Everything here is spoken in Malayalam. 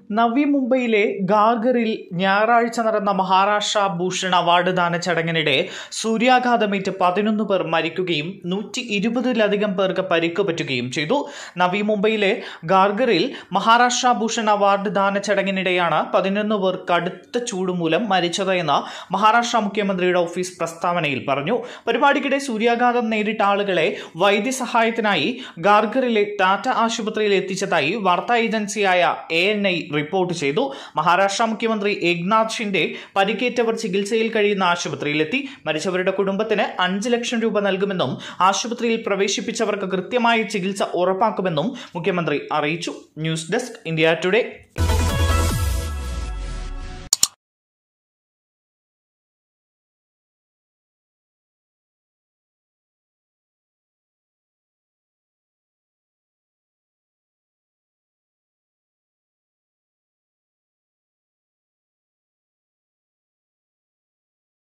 നവി മുംബൈയിലെ ഗാർഗറിൽ ഞായറാഴ്ച നടന്ന മഹാരാഷ്ട്ര ഭൂഷൺ അവാർഡ് ദാന ചടങ്ങിനിടെ സൂര്യാഘാതമേറ്റ് പതിനൊന്ന് പേർ മരിക്കുകയും നൂറ്റി ഇരുപതിലധികം പേർക്ക് പരിക്ക് പറ്റുകയും ചെയ്തു നവി മുംബൈയിലെ ഗാർഗറിൽ മഹാരാഷ്ട്ര ഭൂഷൺ അവാർഡ് ദാന ചടങ്ങിനിടെയാണ് പതിനൊന്ന് പേർ കടുത്ത ചൂട് മൂലം മരിച്ചത് എന്ന് മഹാരാഷ്ട്ര മുഖ്യമന്ത്രിയുടെ ഓഫീസ് പ്രസ്താവനയിൽ പറഞ്ഞു പരിപാടിക്കിടെ സൂര്യാഘാതം നേരിട്ട ആളുകളെ വൈദ്യസഹായത്തിനായി ഗാർഗറിലെ ടാറ്റ ആശുപത്രിയിൽ എത്തിച്ചതായി വാർത്താ ഏജൻസിയായ എ എൻ ഐ റിപ്പോർട്ട് ചെയ്തു മഹാരാഷ്ട്ര മുഖ്യമന്ത്രി ഏക്നാഥ് ഷിൻഡെ പരിക്കേറ്റവർ ചികിത്സയിൽ കഴിയുന്ന ആശുപത്രിയിലെത്തി മരിച്ചവരുടെ കുടുംബത്തിന് അഞ്ച് ലക്ഷം രൂപ നൽകുമെന്നും ആശുപത്രിയിൽ പ്രവേശിപ്പിച്ചവർക്ക് കൃത്യമായ ചികിത്സ ഉറപ്പാക്കുമെന്നും മുഖ്യമന്ത്രി അറിയിച്ചു ന്യൂസ് ഡെസ്ക് ഇന്ത്യ ടുഡേ